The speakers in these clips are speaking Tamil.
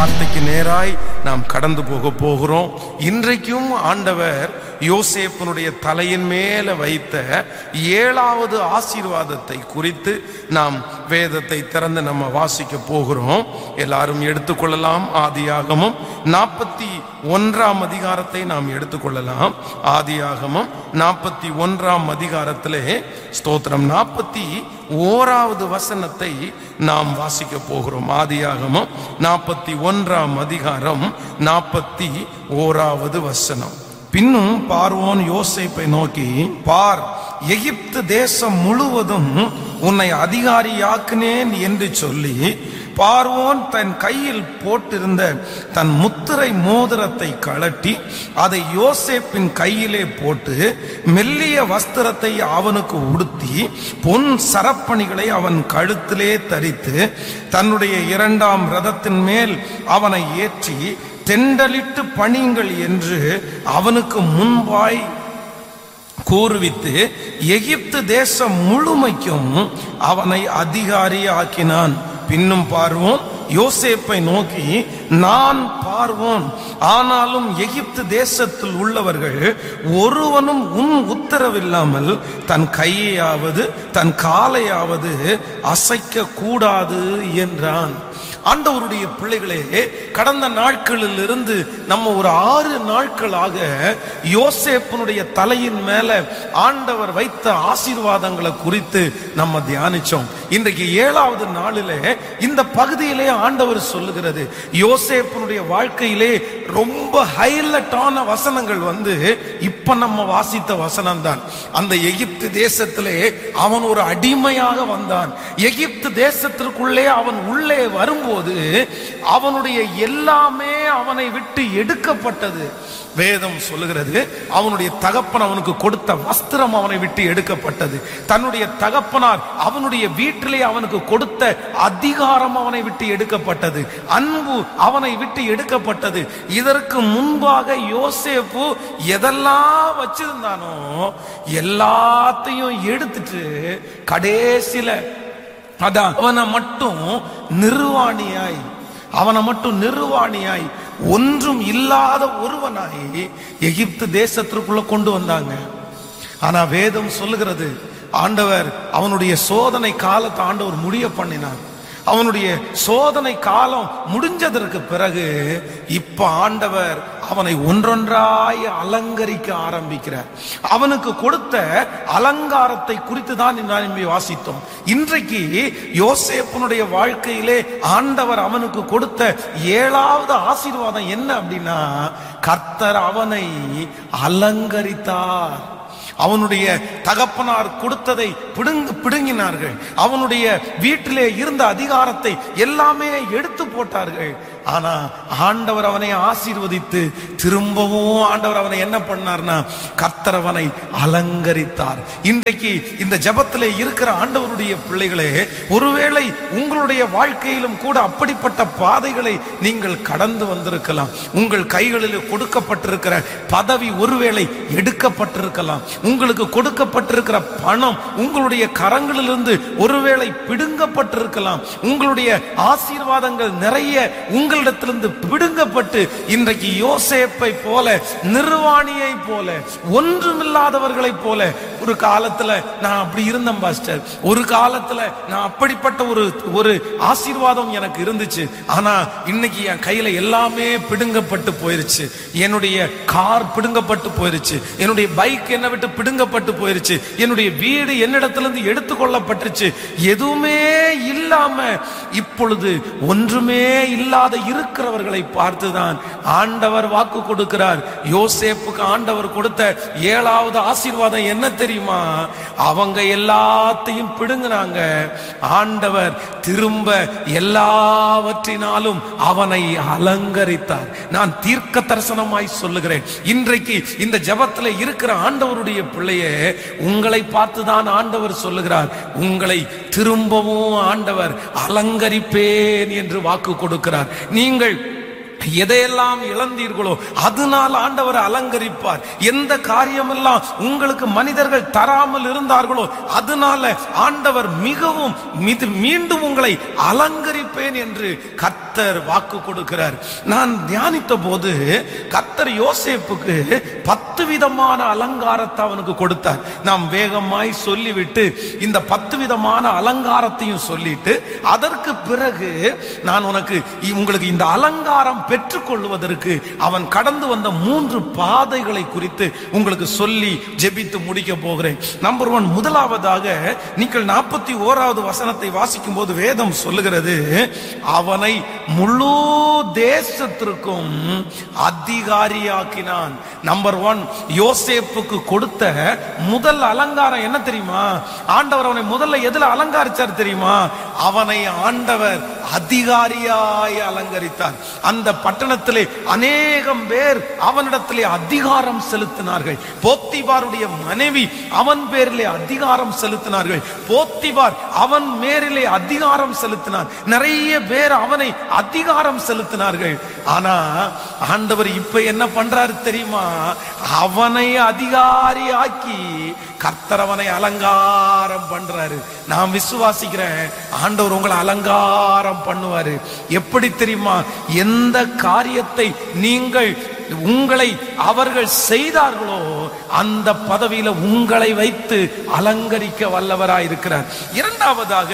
வார்த்தைக்கு நேராய் நாம் கடந்து போக போகிறோம் இன்றைக்கும் ஆண்டவர் யோசேப்பனுடைய தலையின் மேல வைத்த ஏழாவது ஆசீர்வாதத்தை குறித்து நாம் வேதத்தை திறந்து நம்ம வாசிக்க போகிறோம் எல்லாரும் எடுத்துக்கொள்ளலாம் ஆதியாகமம் நாற்பத்தி ஒன்றாம் அதிகாரத்தை நாம் எடுத்துக்கொள்ளலாம் ஆதியாகமம் நாற்பத்தி ஒன்றாம் அதிகாரத்திலே ஸ்தோத்திரம் நாற்பத்தி ஓராவது வசனத்தை நாம் வாசிக்க போகிறோம் ஆதியாகமம் நாற்பத்தி ஒன்றாம் அதிகாரம் நாற்பத்தி ஓராவது வசனம் பின்னும் பார்வோன் யோசேப்பை நோக்கி பார் எகிப்து தேசம் முழுவதும் உன்னை அதிகாரியாக்குனேன் என்று சொல்லி பார்வோன் தன் கையில் போட்டிருந்த தன் முத்திரை மோதிரத்தை கழட்டி அதை யோசேப்பின் கையிலே போட்டு மெல்லிய வஸ்திரத்தை அவனுக்கு உடுத்தி பொன் சரப்பணிகளை அவன் கழுத்திலே தரித்து தன்னுடைய இரண்டாம் ரதத்தின் மேல் அவனை ஏற்றி தெண்டலிட்டு பணியுங்கள் என்று அவனுக்கு முன்பாய் கூறுவித்து எகிப்து தேசம் முழுமைக்கும் அவனை அதிகாரி ஆக்கினான் பின்னும் பார்வோம் யோசேப்பை நோக்கி நான் பார்வோன் ஆனாலும் எகிப்து தேசத்தில் உள்ளவர்கள் ஒருவனும் உன் உத்தரவில்லாமல் தன் கையையாவது தன் காலையாவது அசைக்க கூடாது என்றான் ஆண்டவருடைய பிள்ளைகளே கடந்த நாட்களில் இருந்து நம்ம ஒரு ஆறு நாட்களாக யோசேப்பனுடைய தலையின் மேல ஆண்டவர் வைத்த ஆசீர்வாதங்களை குறித்து நம்ம தியானிச்சோம் இன்றைக்கு ஏழாவது நாளிலே இந்த பகுதியிலே ஆண்டவர் சொல்லுகிறது யோசேப்பனுடைய வாழ்க்கையிலே ரொம்ப ஹைலைட்டான வசனங்கள் வந்து இப்ப நம்ம வாசித்த வசனம் தான் அந்த எகிப்து தேசத்திலே அவன் ஒரு அடிமையாக வந்தான் எகிப்து தேசத்திற்குள்ளே அவன் உள்ளே வரும்போது அவனுடைய எல்லாமே அவனை விட்டு எடுக்கப்பட்டது வேதம் சொல்லுகிறது அவனுடைய தகப்பன் அவனுக்கு கொடுத்த வஸ்திரம் அவனை விட்டு எடுக்கப்பட்டது தன்னுடைய தகப்பனார் அவனுடைய வீட்டிலே அவனுக்கு கொடுத்த அதிகாரம் அவனை விட்டு எடுக்கப்பட்டது அன்பு அவனை விட்டு எடுக்கப்பட்டது இதற்கு முன்பாக யோசேப்பு எதெல்லாம் வச்சிருந்தானோ எல்லாத்தையும் எடுத்துட்டு கடைசியில அதான் அவனை மட்டும் நிர்வாணியாய் அவனை மட்டும் நிர்வாணியாய் ஒன்றும் இல்லாத ஒருவனாய் எகிப்து தேசத்திற்குள்ள கொண்டு வந்தாங்க ஆனா வேதம் சொல்லுகிறது ஆண்டவர் அவனுடைய சோதனை காலத்தை ஆண்டவர் முடிய பண்ணினார் அவனுடைய சோதனை காலம் முடிஞ்சதற்கு பிறகு இப்ப ஆண்டவர் அவனை ஒன்றொன்றாய் அலங்கரிக்க ஆரம்பிக்கிறார் அவனுக்கு கொடுத்த அலங்காரத்தை குறித்து தான் நான் இங்கே வாசித்தோம் இன்றைக்கு யோசேப்பனுடைய வாழ்க்கையிலே ஆண்டவர் அவனுக்கு கொடுத்த ஏழாவது ஆசீர்வாதம் என்ன அப்படின்னா கர்த்தர் அவனை அலங்கரித்தார் அவனுடைய தகப்பனார் கொடுத்ததை பிடுங்கு பிடுங்கினார்கள் அவனுடைய வீட்டிலே இருந்த அதிகாரத்தை எல்லாமே எடுத்து போட்டார்கள் ஆனா ஆண்டவர் அவனை ஆசீர்வதித்து திரும்பவும் ஆண்டவர் அவனை என்ன பண்ணார்னா கர்த்தர் அவனை அலங்கரித்தார் இன்றைக்கு இந்த ஜபத்திலே இருக்கிற ஆண்டவருடைய பிள்ளைகளே ஒருவேளை உங்களுடைய வாழ்க்கையிலும் கூட அப்படிப்பட்ட பாதைகளை நீங்கள் கடந்து வந்திருக்கலாம் உங்கள் கைகளில் கொடுக்கப்பட்டிருக்கிற பதவி ஒருவேளை எடுக்கப்பட்டிருக்கலாம் உங்களுக்கு கொடுக்கப்பட்டிருக்கிற பணம் உங்களுடைய கரங்களிலிருந்து ஒருவேளை பிடுங்கப்பட்டிருக்கலாம் உங்களுடைய ஆசீர்வாதங்கள் நிறைய உங்களிடத்திலிருந்து பிடுங்கப்பட்டு இன்றைக்கு யோசேப்பை போல நிர்வாணியை போல ஒன்றுமில்லாதவர்களை போல ஒரு காலத்துல நான் அப்படி இருந்தேன் பாஸ்டர் ஒரு காலத்துல நான் அப்படிப்பட்ட ஒரு ஒரு ஆசீர்வாதம் எனக்கு இருந்துச்சு ஆனா இன்னைக்கு என் கையில எல்லாமே பிடுங்கப்பட்டு போயிருச்சு என்னுடைய கார் பிடுங்கப்பட்டு போயிருச்சு என்னுடைய பைக் என்னை விட்டு பிடுங்கப்பட்டு போயிருச்சு என்னுடைய வீடு என்னிடத்திலிருந்து எடுத்துக்கொள்ளப்பட்டுருச்சு எதுவுமே இல்லாம இப்பொழுது ஒன்றுமே இல்லாத இருக்கிறவர்களை பார்த்துதான் ஆண்டவர் வாக்கு கொடுக்கிறார் யோசேப்புக்கு ஆண்டவர் கொடுத்த ஏழாவது ஆசீர்வாதம் என்ன தெரியுமா அவங்க எல்லாத்தையும் பிடுங்கினாங்க ஆண்டவர் திரும்ப எல்லாவற்றினாலும் அவனை அலங்கரித்தார் நான் தீர்க்க தரிசனமாய் சொல்லுகிறேன் இன்றைக்கு இந்த ஜபத்துல இருக்கிற ஆண்டவருடைய பிள்ளையே உங்களை பார்த்துதான் ஆண்டவர் சொல்லுகிறார் உங்களை திரும்பவும் ஆண்டவர் அலங்கரிப்பேன் என்று வாக்கு கொடுக்கிறார் நீங்கள் எதையெல்லாம் இழந்தீர்களோ அதனால் ஆண்டவர் அலங்கரிப்பார் எந்த காரியமெல்லாம் உங்களுக்கு மனிதர்கள் தராமல் இருந்தார்களோ அதனால ஆண்டவர் மிகவும் மிது- மீண்டும் உங்களை அலங்கரிப்பேன் என்று கர்த்தர் கர்த்தர் வாக்கு கொடுக்கிறார் நான் தியானித்த போது கர்த்தர் யோசேப்புக்கு பத்து விதமான அலங்காரத்தை அவனுக்கு கொடுத்தார் நாம் வேகமாய் சொல்லிவிட்டு இந்த பத்து விதமான அலங்காரத்தையும் சொல்லிட்டு அதற்கு பிறகு நான் உனக்கு இ- உங்களுக்கு இந்த அலங்காரம் பெற்றுக்கொள்வதற்கு அவன் கடந்து வந்த மூன்று பாதைகளை குறித்து உங்களுக்கு சொல்லி ஜெபித்து முடிக்க போகிறேன் நம்பர் ஒன் முதலாவதாக நீங்கள் நாற்பத்தி ஓராவது வசனத்தை வாசிக்கும் போது வேதம் சொல்லுகிறது அவனை முழு தேசத்திற்கும் அதிகாரியாக்கினான் நம்பர் ஒன் யோசேப்புக்கு கொடுத்த முதல் அலங்காரம் என்ன தெரியுமா ஆண்டவர் அவனை முதல்ல எதுல அலங்காரிச்சார் தெரியுமா அவனை ஆண்டவர் அதிகாரியாய் அலங்கரித்தார் அந்த பட்டணத்திலே அநேகம் பேர் அவனிடத்திலே அதிகாரம் செலுத்தினார்கள் போத்திபாருடைய மனைவி அவன் பேரிலே அதிகாரம் செலுத்தினார்கள் போத்திபார் அவன் மேரிலே அதிகாரம் செலுத்தினார் நிறைய பேர் அவனை அதிகாரம் செலுத்தினார்கள் ஆனா ஆண்டவர் இப்ப என்ன பண்றாரு தெரியுமா அவனை அதிகாரியாக்கி கர்த்தர் அவனை அலங்காரம் பண்றாரு நான் விசுவாசிக்கிறேன் ஆண்டவர் உங்களை அலங்காரம் பண்ணுவாரு எப்படி தெரியுமா எந்த காரியத்தை நீங்கள் உங்களை அவர்கள் செய்தார்களோ அந்த பதவியில உங்களை வைத்து அலங்கரிக்க வல்லவராய் இருக்கிறார் இரண்டாவதாக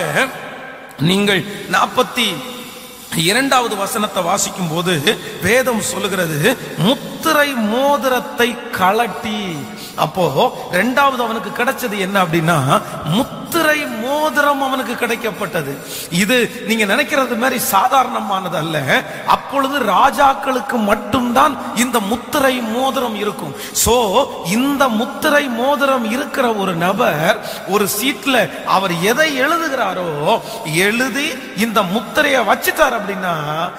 நீங்கள் நாற்பத்தி இரண்டாவது வசனத்தை வாசிக்கும் போது வேதம் சொல்லுகிறது முத்திரை மோதிரத்தை கலட்டி அப்போ ரெண்டாவது அவனுக்கு கிடைச்சது என்ன அப்படின்னா முத்திரை மோதிரம் அவனுக்கு கிடைக்கப்பட்டது இது நீங்க நினைக்கிறது மாதிரி சாதாரணமானது அல்ல அப்பொழுது ராஜாக்களுக்கு மட்டும்தான் இந்த முத்திரை மோதிரம் இருக்கும் சோ இந்த முத்திரை மோதிரம் இருக்கிற ஒரு நபர் ஒரு சீட்ல அவர் எதை எழுதுகிறாரோ எழுதி இந்த முத்திரையை வச்சுட்டார் அப்படின்னா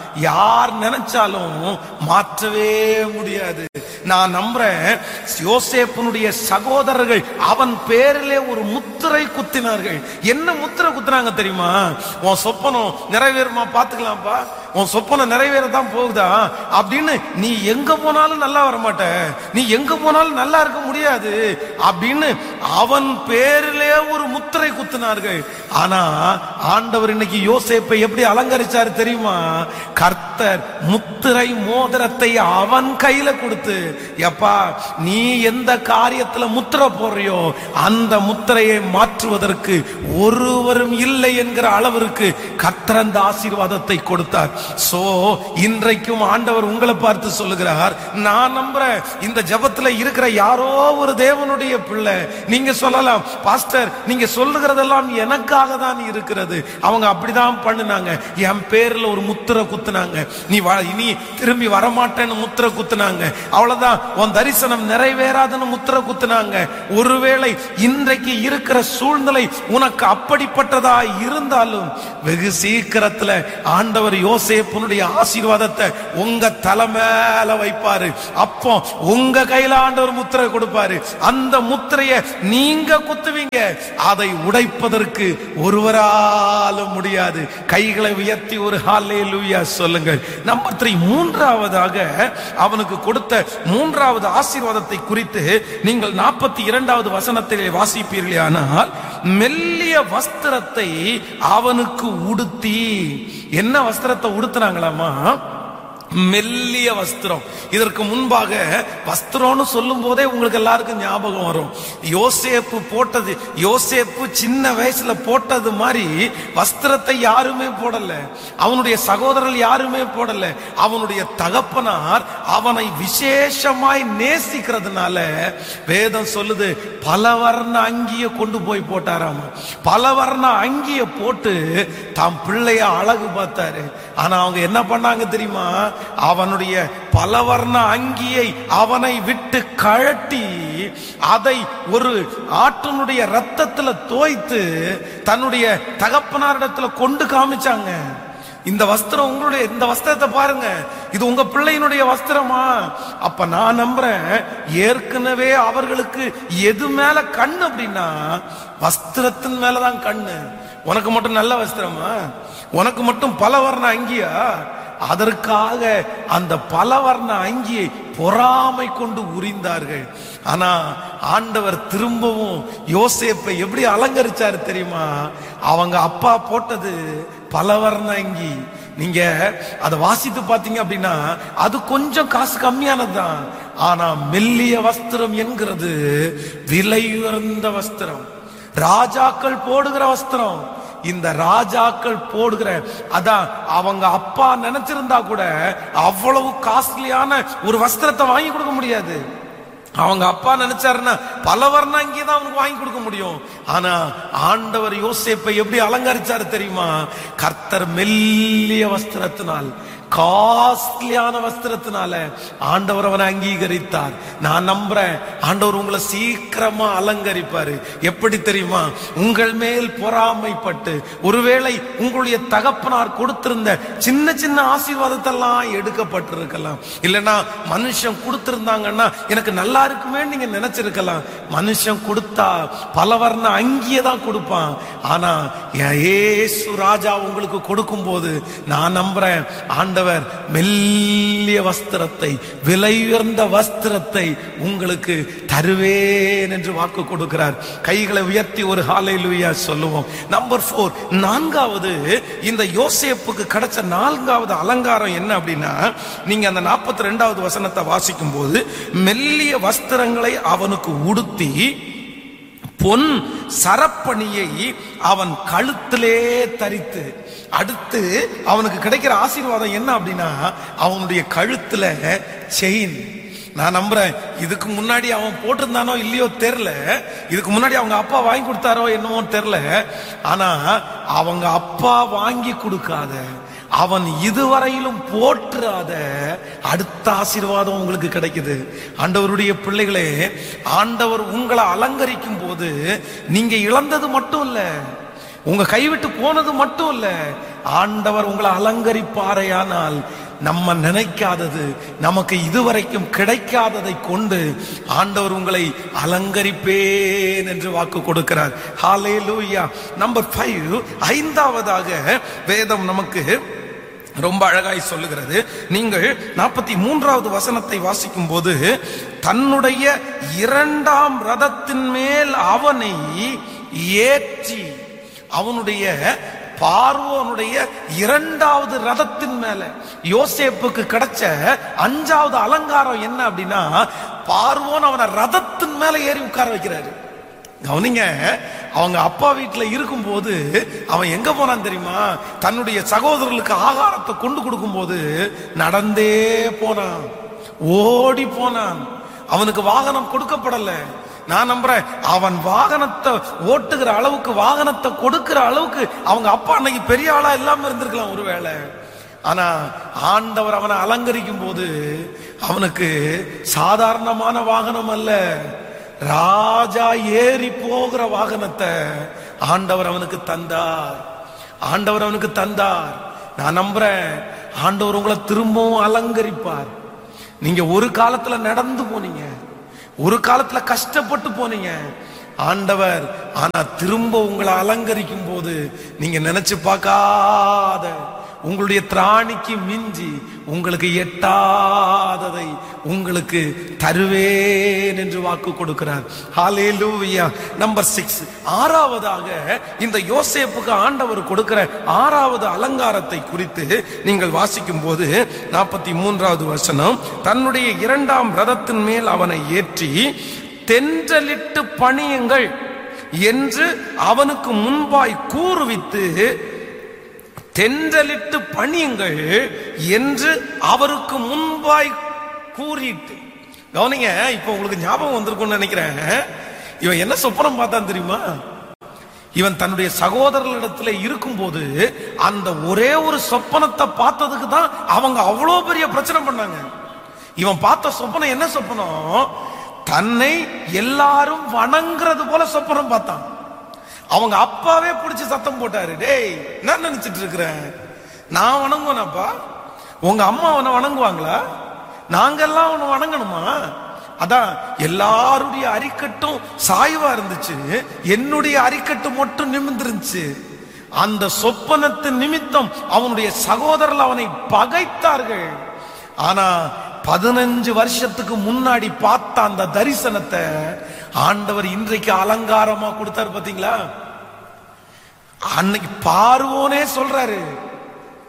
யார் நினைச்சாலும் மாற்றவே முடியாது நான் நம்புறேன் யோசேப்பனுடைய சகோதரர்கள் அவன் பேரிலே ஒரு முத்திரை குத்தினார்கள் என்ன முத்திரை குத்துனாங்க தெரியுமா உன் சொப்பனம் நிறைவேறுமா பாத்துக்கலாம்ப்பா உன் சொப்பனம் நிறைவேறதான் போகுதா அப்படின்னு நீ எங்க போனாலும் நல்லா வர மாட்ட நீ எங்க போனாலும் நல்லா இருக்க முடியாது அப்படின்னு அவன் பேரிலே ஒரு முத்திரை குத்தினார்கள் ஆனா ஆண்டவர் இன்னைக்கு யோசேப்பை எப்படி அலங்கரிச்சாரு தெரியுமா கர்த்தர் முத்திரை மோதிரத்தை அவன் கையில கொடுத்து எப்பா நீ எந்த காரியத்துல முத்திரை போடுறியோ அந்த முத்திரையை மாற்றுவதற்கு ஒருவரும் இல்லை என்கிற அளவிற்கு கர்த்தர் அந்த ஆசீர்வாதத்தை கொடுத்தார் சோ இன்றைக்கும் ஆண்டவர் உங்களை பார்த்து சொல்லுகிறார் நான் நம்புறேன் இந்த ஜெபத்துல இருக்கிற யாரோ ஒரு தேவனுடைய பிள்ளை நீங்க சொல்லலாம் பாஸ்டர் நீங்க சொல்லுகிறதெல்லாம் எனக்காக தான் இருக்கிறது அவங்க அப்படிதான் பண்ணுனாங்க என் பேர்ல ஒரு முத்திரை குத்துனாங்க நீ வ- இனி திரும்பி வரமாட்டேன்னு முத்திரை குத்துனாங்க அவ்வளவுதான் உன் தரிசனம் நிறைவேறாதுன்னு முத்திரை குத்துனாங்க ஒருவேளை இன்றைக்கு இருக்கிற சூழ்நிலை உனக்கு அப்படிப்பட்டதா இருந்தாலும் வெகு சீக்கிரத்துல ஆண்டவர் யோசேப்பனுடைய ஆசீர்வாதத்தை உங்க தலை மேல வைப்பாரு அப்போ உங்க கையில ஆண்டவர் முத்திரை கொடுப்பாரு அந்த முத்திரையை நீங்க குத்துவீங்க அதை உடைப்பதற்கு ஒருவராலும் முடியாது கைகளை உயர்த்தி ஒரு ஹாலே சொல்லுங்கள் நம்பர் த்ரீ மூன்றாவதாக அவனுக்கு கொடுத்த மூன்றாவது ஆசீர்வாதத்தை குறித்து நீங்கள் நாற்பத்தி இரண்டாவது வசனத்திலே வாசிப்பீர்களே ஆனால் மெல்லிய வஸ்திரத்தை அவனுக்கு உடுத்தி என்ன வஸ்திரத்தை உடுத்துனாங்களாமா மெல்லிய வஸ்திரம் இதற்கு முன்பாக வஸ்திரம்னு சொல்லும் போதே உங்களுக்கு எல்லாருக்கும் ஞாபகம் வரும் யோசேப்பு போட்டது யோசேப்பு சின்ன வயசுல போட்டது மாதிரி வஸ்திரத்தை யாருமே போடல அவனுடைய சகோதரர்கள் யாருமே போடல அவனுடைய தகப்பனார் அவனை விசேஷமாய் நேசிக்கிறதுனால வேதம் சொல்லுது பல வர்ண அங்கிய கொண்டு போய் போட்டாராம் பல வர்ண அங்கிய போட்டு தாம் பிள்ளைய அழகு பார்த்தாரு ஆனா அவங்க என்ன பண்ணாங்க தெரியுமா அவனுடைய பலவர்ண அங்கியை அவனை விட்டு கழட்டி அதை ஒரு ஆட்டினுடைய ரத்தத்துல தோய்த்து தன்னுடைய தகப்பனாரிடத்துல கொண்டு காமிச்சாங்க இந்த வஸ்திரம் உங்களுடைய இந்த வஸ்திரத்தை பாருங்க இது உங்க பிள்ளையினுடைய வஸ்திரமா அப்ப நான் நம்புறேன் ஏற்கனவே அவர்களுக்கு எது மேல கண் அப்படின்னா வஸ்திரத்தின் மேலதான் கண்ணு உனக்கு மட்டும் நல்ல வஸ்திரமா உனக்கு மட்டும் பல வர்ண அங்கியா அதற்காக அந்த பலவர்ண அங்கியை பொறாமை கொண்டு உரிந்தார்கள் ஆனா ஆண்டவர் திரும்பவும் யோசேப்பை எப்படி அலங்கரிச்சாரு தெரியுமா அவங்க அப்பா போட்டது பலவர்ண அங்கி நீங்க அதை வாசித்து பார்த்தீங்க அப்படின்னா அது கொஞ்சம் காசு கம்மியானது தான் ஆனா மெல்லிய வஸ்திரம் என்கிறது விலை உயர்ந்த வஸ்திரம் ராஜாக்கள் போடுகிற வஸ்திரம் இந்த ராஜாக்கள் போடுகிற அதான் அவங்க அப்பா நினைச்சிருந்தா கூட அவ்வளவு காஸ்ட்லியான ஒரு வஸ்திரத்தை வாங்கி கொடுக்க முடியாது அவங்க அப்பா நினைச்சாருன்னா பல வர்ணம் இங்கே தான் அவனுக்கு வாங்கி கொடுக்க முடியும் ஆனா ஆண்டவர் யோசேப்பை எப்படி அலங்கரிச்சாரு தெரியுமா கர்த்தர் மெல்லிய வஸ்திரத்தினால் காஸ்ட்லியான வஸ்திரத்தினால ஆண்டவர் அவனை அங்கீகரித்தார் நான் நம்புறேன் ஆண்டவர் உங்களை சீக்கிரமா அலங்கரிப்பாரு எப்படி தெரியுமா உங்கள் மேல் பொறாமைப்பட்டு ஒருவேளை உங்களுடைய தகப்பனார் கொடுத்திருந்த சின்ன சின்ன ஆசீர்வாதத்தெல்லாம் எடுக்கப்பட்டிருக்கலாம் இல்லைன்னா மனுஷன் கொடுத்திருந்தாங்கன்னா எனக்கு நல்லா இருக்குமே நீங்க நினைச்சிருக்கலாம் மனுஷன் கொடுத்தா பலவர்ண அங்கியே தான் கொடுப்பான் ஆனா என் ஏசு ராஜா உங்களுக்கு கொடுக்கும் போது நான் நம்புறேன் ஆண்டவர் மெல்லிய வஸ்திரத்தை விலை உயர்ந்த வஸ்திரத்தை உங்களுக்கு தருவேன் என்று வாக்கு கொடுக்கிறார் கைகளை உயர்த்தி ஒரு ஹாலை சொல்லுவோம் நம்பர் போர் நான்காவது இந்த யோசேப்புக்கு கிடைச்ச நான்காவது அலங்காரம் என்ன அப்படின்னா நீங்க அந்த நாற்பத்தி ரெண்டாவது வசனத்தை வாசிக்கும் போது மெல்லிய வஸ்திரங்களை அவனுக்கு உடுத்தி பொன் சரப்பணியை அவன் கழுத்திலே தரித்து அடுத்து அவனுக்கு கிடைக்கிற ஆசீர்வாதம் என்ன அப்படின்னா அவனுடைய கழுத்துல செயின் நான் நம்புறேன் இதுக்கு முன்னாடி அவன் போட்டிருந்தானோ இல்லையோ தெரில இதுக்கு முன்னாடி அவங்க அப்பா வாங்கி கொடுத்தாரோ என்னமோ தெரில ஆனா அவங்க அப்பா வாங்கி கொடுக்காத அவன் இதுவரையிலும் போற்றாத அடுத்த ஆசீர்வாதம் உங்களுக்கு கிடைக்குது ஆண்டவருடைய பிள்ளைகளே ஆண்டவர் உங்களை அலங்கரிக்கும் போது நீங்க இழந்தது மட்டும் இல்ல உங்க கைவிட்டு போனது மட்டும் இல்ல ஆண்டவர் உங்களை அலங்கரிப்பாரையானால் நம்ம நினைக்காதது நமக்கு இதுவரைக்கும் கிடைக்காததை கொண்டு ஆண்டவர் உங்களை அலங்கரிப்பேன் என்று வாக்கு கொடுக்கிறார் ஹாலே லூயா நம்பர் ஃபைவ் ஐந்தாவதாக வேதம் நமக்கு ரொம்ப அழகாய் சொல்லுகிறது நீங்கள் நாற்பத்தி மூன்றாவது வசனத்தை வாசிக்கும் போது தன்னுடைய இரண்டாம் ரதத்தின் மேல் அவனை ஏற்றி அவனுடைய பார்வோனுடைய இரண்டாவது ரதத்தின் மேல யோசேப்புக்கு கிடைச்ச அஞ்சாவது அலங்காரம் என்ன அப்படின்னா பார்வோன் அவனை ரதத்தின் மேல ஏறி உட்கார வைக்கிறாரு கவனிங்க அவங்க அப்பா வீட்டுல இருக்கும்போது அவன் எங்க போனான் தெரியுமா தன்னுடைய சகோதரர்களுக்கு ஆகாரத்தை கொண்டு கொடுக்கும் போது நடந்தே போனான் ஓடி போனான் அவனுக்கு வாகனம் கொடுக்கப்படல நான் நம்புறேன் அவன் வாகனத்தை ஓட்டுகிற அளவுக்கு வாகனத்தை கொடுக்கிற அளவுக்கு அவங்க அப்பா அன்னைக்கு பெரிய ஆளா இல்லாம இருந்திருக்கலாம் ஒருவேளை ஆனா ஆண்டவர் அவனை அலங்கரிக்கும் போது அவனுக்கு சாதாரணமான வாகனம் அல்ல ராஜா ஏறி போகிற வாகனத்தை ஆண்டவர் அவனுக்கு தந்தார் ஆண்டவர் அவனுக்கு தந்தார் நான் நம்புறேன் ஆண்டவர் உங்களை திரும்பவும் அலங்கரிப்பார் நீங்க ஒரு காலத்துல நடந்து போனீங்க ஒரு காலத்துல கஷ்டப்பட்டு போனீங்க ஆண்டவர் ஆனா திரும்ப உங்களை அலங்கரிக்கும் போது நீங்க நினைச்சு பார்க்காத உங்களுடைய திராணிக்கு மிஞ்சி உங்களுக்கு எட்டாததை உங்களுக்கு தருவேன் என்று வாக்கு கொடுக்கிறார் ஹalleluya நம்பர் சிக்ஸ் ஆறாவதாக இந்த யோசேப்புக்கு ஆண்டவர் கொடுக்கிற ஆறாவது அலங்காரத்தை குறித்து நீங்கள் வாசிக்கும் போது நாற்பத்தி மூன்றாவது வசனம் தன்னுடைய இரண்டாம் ரதத்தின் மேல் அவனை ஏற்றி தென்றலிட்டு பணியுங்கள் என்று அவனுக்கு முன்பாய் கூறுவித்து தென்றலிட்டு பணியுங்கள் என்று அவருக்கு முன்பாய் கூறிட்டு கவனிங்க இப்ப உங்களுக்கு ஞாபகம் வந்திருக்கும்னு நினைக்கிறேன் இவன் என்ன சொப்பனம் பார்த்தான் தெரியுமா இவன் தன்னுடைய சகோதரர்களிடத்துல இருக்கும்போது அந்த ஒரே ஒரு சொப்பனத்தை பார்த்ததுக்கு தான் அவங்க அவ்வளோ பெரிய பிரச்சனை பண்ணாங்க இவன் பார்த்த சொப்பனம் என்ன சொப்பனம் தன்னை எல்லாரும் வணங்குறது போல சொப்பனம் பார்த்தான் அவங்க அப்பாவே பிடிச்சு சத்தம் போட்டாரு டேய் என்ன நினைச்சிட்டு இருக்கிறேன் நான் வணங்குவேனப்பா உங்க அம்மா உன்னை வணங்குவாங்களா நாங்கெல்லாம் உன்னை வணங்கணுமா அதான் எல்லாருடைய அரிக்கட்டும் சாய்வா இருந்துச்சு என்னுடைய அரிக்கட்டு மட்டும் நிமிர்ந்துருந்துச்சு அந்த சொப்பனத்தின் நிமித்தம் அவனுடைய சகோதரர்கள் அவனை பகைத்தார்கள் ஆனா பதினஞ்சு வருஷத்துக்கு முன்னாடி பார்த்த அந்த தரிசனத்தை ஆண்டவர் இன்றைக்கு அலங்காரமா கொடுத்தாரு பாத்தீங்களா அன்னைக்கு பார்வோனே சொல்றாரு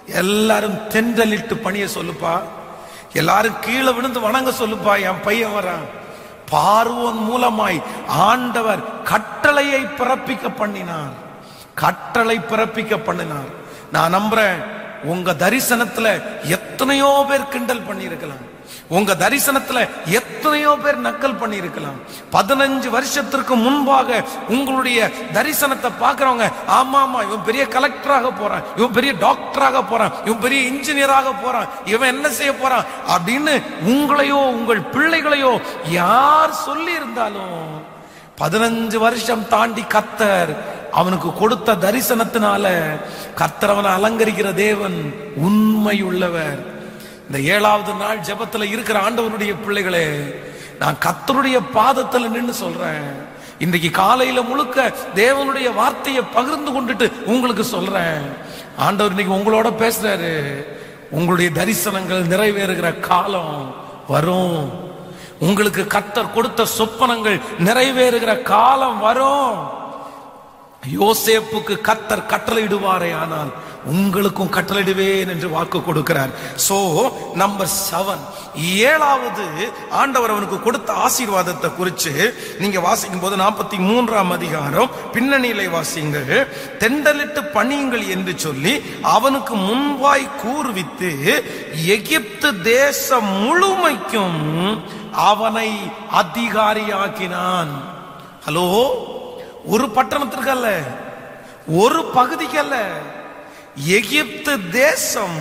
எல்லாரும் தென்றலிட்டு பணிய சொல்லுப்பா எல்லாரும் கீழே விழுந்து வணங்க சொல்லுப்பா என் பையன் வரான் பார்வோன் மூலமாய் ஆண்டவர் கட்டளையை பிறப்பிக்க பண்ணினார் கட்டளை பிறப்பிக்க பண்ணினார் நான் நம்புறேன் உங்க தரிசனத்துல எத்தனையோ பேர் கிண்டல் பண்ணியிருக்கலாம் உங்க தரிசனத்துல எத்தனையோ பேர் நக்கல் பண்ணியிருக்கலாம் பதினஞ்சு வருஷத்திற்கு முன்பாக உங்களுடைய தரிசனத்தை பார்க்கறவங்க ஆமா ஆமா இவன் பெரிய கலெக்டராக போறான் இவன் பெரிய டாக்டராக போறான் இவன் பெரிய இன்ஜினியராக போறான் இவன் என்ன செய்ய போறான் அப்படின்னு உங்களையோ உங்கள் பிள்ளைகளையோ யார் சொல்லி இருந்தாலும் பதினஞ்சு வருஷம் தாண்டி கத்தர் அவனுக்கு கொடுத்த தரிசனத்தினால கத்தர் அவனை அலங்கரிக்கிற தேவன் உண்மை உள்ளவர் இந்த ஏழாவது நாள் ஜெபத்துல இருக்கிற ஆண்டவனுடைய பிள்ளைகளே நான் கத்தருடைய பாதத்துல நின்னு சொல்றேன் இன்றைக்கு காலையில முழுக்க தேவனுடைய வார்த்தையை பகிர்ந்து கொண்டுட்டு உங்களுக்கு சொல்றேன் ஆண்டவர் இன்னைக்கு உங்களோட பேசுறாரு உங்களுடைய தரிசனங்கள் நிறைவேறுகிற காலம் வரும் உங்களுக்கு கத்தர் கொடுத்த சொப்பனங்கள் நிறைவேறுகிற காலம் வரும் யோசேப்புக்கு கத்தர் கட்டளையிடுவாரே ஆனால் உங்களுக்கும் கட்டளையிடுவேன் என்று வாக்கு கொடுக்கிறார் சோ நம்பர் செவன் ஏழாவது ஆண்டவர் அவனுக்கு கொடுத்த ஆசீர்வாதத்தை குறித்து நீங்க வாசிக்கும் போது நாற்பத்தி மூன்றாம் அதிகாரம் பின்னணியிலே வாசிங்க தெண்டலிட்டு பணியுங்கள் என்று சொல்லி அவனுக்கு முன்பாய் கூர்வித்து எகிப்து தேசம் முழுமைக்கும் அவனை அதிகாரியாக்கினான் ஹலோ ஒரு பட்டணத்திற்கு அல்ல ஒரு பகுதிக்கு அல்ல எகிப்து தேசம்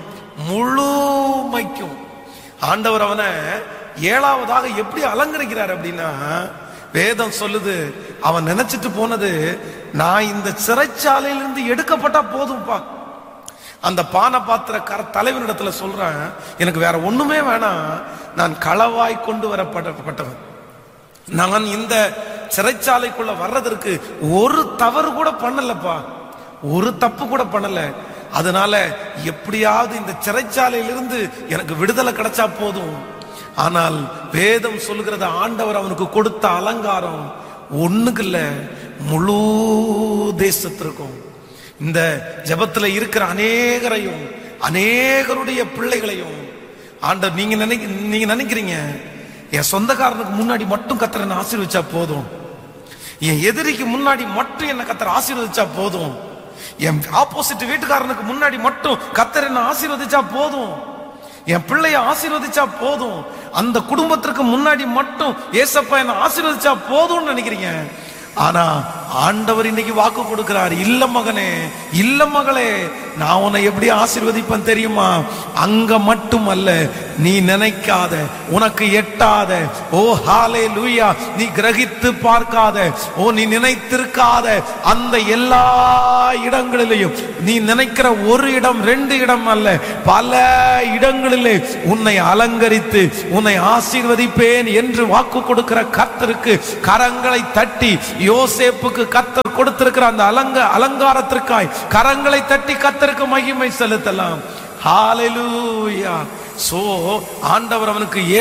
முழுமைக்கும் ஆண்டவர் அவனை ஏழாவதாக எப்படி அலங்கரிக்கிறார் அப்படின்னா வேதம் சொல்லுது அவன் நினைச்சிட்டு போனது நான் இந்த சிறைச்சாலையிலிருந்து எடுக்கப்பட்டா போதும்பா அந்த பான பாத்திர கர தலைவனிடத்துல சொல்றேன் எனக்கு வேற ஒண்ணுமே வேணாம் நான் களவாய் கொண்டு வரப்பட்டவன் நான் இந்த சிறைச்சாலைக்குள்ள வர்றதற்கு ஒரு தவறு கூட பண்ணலப்பா ஒரு தப்பு கூட பண்ணல அதனால எப்படியாவது இந்த சிறைச்சாலையிலிருந்து எனக்கு விடுதலை கிடைச்சா போதும் ஆனால் வேதம் சொல்லுகிறத ஆண்டவர் அவனுக்கு கொடுத்த அலங்காரம் ஒண்ணுக்கு இல்ல முழு தேசத்திற்கும் இந்த ஜெபத்துல இருக்கிற அநேகரையும் அநேகருடைய பிள்ளைகளையும் ஆண்டவர் நீங்க நினைக்க நீங்க நினைக்கிறீங்க என் சொந்தக்காரனுக்கு முன்னாடி மட்டும் கத்தரை என்ன ஆசீர்வச்சா போதும் என் எதிரிக்கு முன்னாடி மட்டும் என்ன கத்தர் ஆசீர்வதிச்சா போதும் என் ஆப்போசிட் வீட்டுக்காரனுக்கு முன்னாடி மட்டும் கத்தர் என்ன ஆசீர்வதிச்சா போதும் என் பிள்ளைய ஆசீர்வதிச்சா போதும் அந்த குடும்பத்திற்கு முன்னாடி மட்டும் ஏசப்பா என்ன ஆசீர்வதிச்சா போதும்னு நினைக்கிறீங்க ஆனா ஆண்டவர் இன்னைக்கு வாக்கு கொடுக்கிறார் இல்ல மகனே இல்ல மகளே நான் உன்னை எப்படி ஆசீர்வதிப்பேன் தெரியுமா அங்க மட்டும் அல்ல நீ நினைக்காத உனக்கு எட்டாத ஓ ஹாலே லூயா நீ கிரகித்து பார்க்காத ஓ நீ நினைத்திருக்காத அந்த எல்லா இடங்களிலையும் நீ நினைக்கிற ஒரு இடம் ரெண்டு இடம் அல்ல பல இடங்களிலே உன்னை அலங்கரித்து உன்னை ஆசீர்வதிப்பேன் என்று வாக்கு கொடுக்கிற கர்த்தருக்கு கரங்களை தட்டி யோசேப்புக்கு கத்தர் கொடுத்திருக்கிற அந்த அலங்க அலங்காரத்திற்காய் கரங்களை தட்டி கத்தருக்கு மகிமை செலுத்தலாம் ஹalleluya சோ ஆண்டவர் அவனுக்கு